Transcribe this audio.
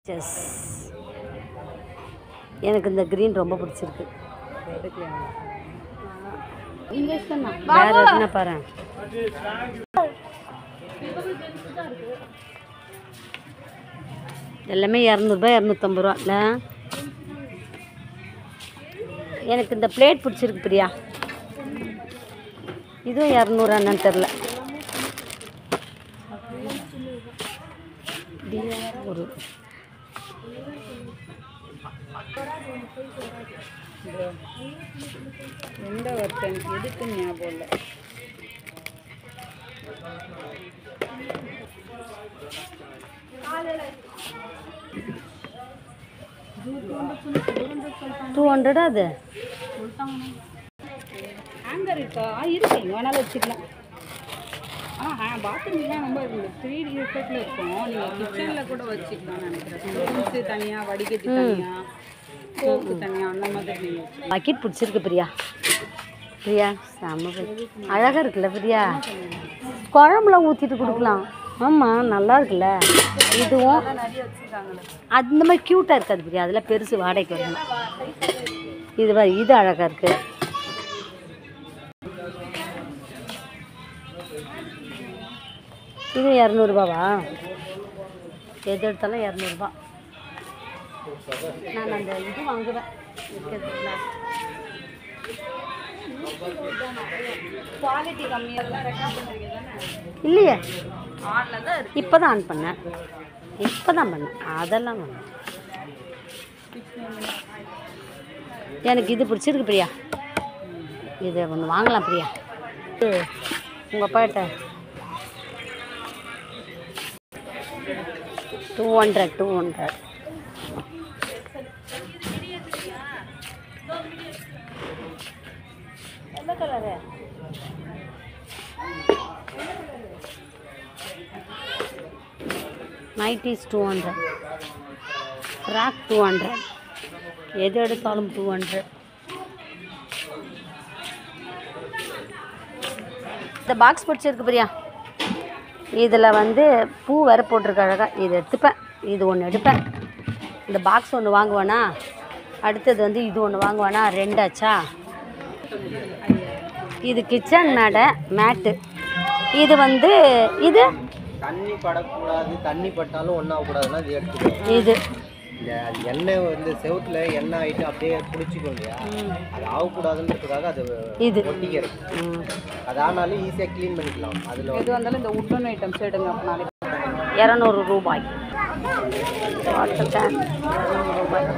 S எனக்கு இந்த green ரொம்ப பிடிச்சிருக்கு வேற என்ன பாரு எல்லாமே இரநூறுபா இரநூத்தம்பது ரூபா இல்லை எனக்கு இந்த பிளேட் பிடிச்சிருக்கு பிரியா இதுவும் இரநூறு என்னன்னு தெரில ஒரு எந்த ஒருத்தன் எதுக்கு ஞாபகம் இல்லை டூ ஹண்ட்ரடா அது ஹேங்கர் இருக்கா ஆ இருக்கு எங்கே வேணாலும் வச்சுக்கலாம் ஆனால் பாத்ரூம்லாம் ரொம்ப த்ரீ டி எஃபெக்டில் இருக்கும் நீங்கள் கிச்சனில் கூட வச்சுக்கலாம்னு நினைக்கிறேன் ஸ்டோன்ஸு தனியாக வடிகட்டி தனியாக சோப்பு தனியாக அந்த மாதிரி நீங்கள் வச்சுக்கலாம் பக்கெட் பிடிச்சிருக்கு பிரியா பிரியா செம்ம பக்கெட். அழகா இருக்குல்ல பிரியா குழம்புலாம் ஊற்றிட்டு கொடுக்கலாம் ஆமாம் நல்லா இருக்குல்ல இதுவும் நிறைய வச்சுருக்காங்களே அந்த மாதிரி க்யூட்டாக இருக்காது பிரியா அதில் பெருசு வாடகைக்கு வரணும் இது பாரு இது அழகாக இருக்கு இது இரநூறுபாவா எது எடுத்தாலும் இரநூறுபா நான் அந்த இது வாங்குவேன் இருக்கிறதுல. குவாலிட்டி கம்மியாக ரெக்கார்ட் பண்ணுறீங்க தானே இல்லையே ஆனில் தான் இருக்கு இப்போ தான் ஆன் பண்ணேன் இப்போ தான் பண்ணேன் அதெல்லாம் பண்ணேன் எனக்கு இது பிடிச்சிருக்கு பிரியா இது ஒன்று வாங்கலாம் பிரியா உங்கள் அப்பாட்ட டூ ஹண்ட்ரட் டூ ஹண்ட்ரட் எந்த colour nighties two hundred frock two hundred எது எடுத்தாலும் டூ ஹண்ட்ரட் இந்த பாக்ஸ் பிடிச்சிருக்கு பிரியா இதில் வந்து பூ வேறு போட்டிருக்கு அழகாக இது எடுத்துப்பேன் இது ஒன்று எடுப்பேன் இந்த பாக்ஸ் ஒன்று வாங்குவேனா அடுத்தது வந்து இது ஒன்று வாங்குவேனா ரெண்டாச்சா இது கிச்சன் மேடை மேட்டு இது வந்து இது தண்ணி படக்கூடாது தண்ணி பட்டாலும் ஒன்றாக கூடாதுன்னா இது எடுத்துக்கணும் இது இந்த அது எண்ணெய் வந்து செவுத்துல எண்ணெய் ஆயிட்டு அப்படியே பிடிச்சிக்கும் இல்லையா அது ஆகக்கூடாதுன்றதுக்காக அது இது ஒட்டிக்கிறது ம். அது ஆனாலும் ஈஸியாக க்ளீன் பண்ணிக்கலாம் அதில் எது வந்தாலும் இந்த உட்டன் ஐட்டம்ஸ் எடுங்க அப்போ நாளைக்கு இரநூறு ரூபாய் வாட்டர் கேன் இரநூறு ரூபாய்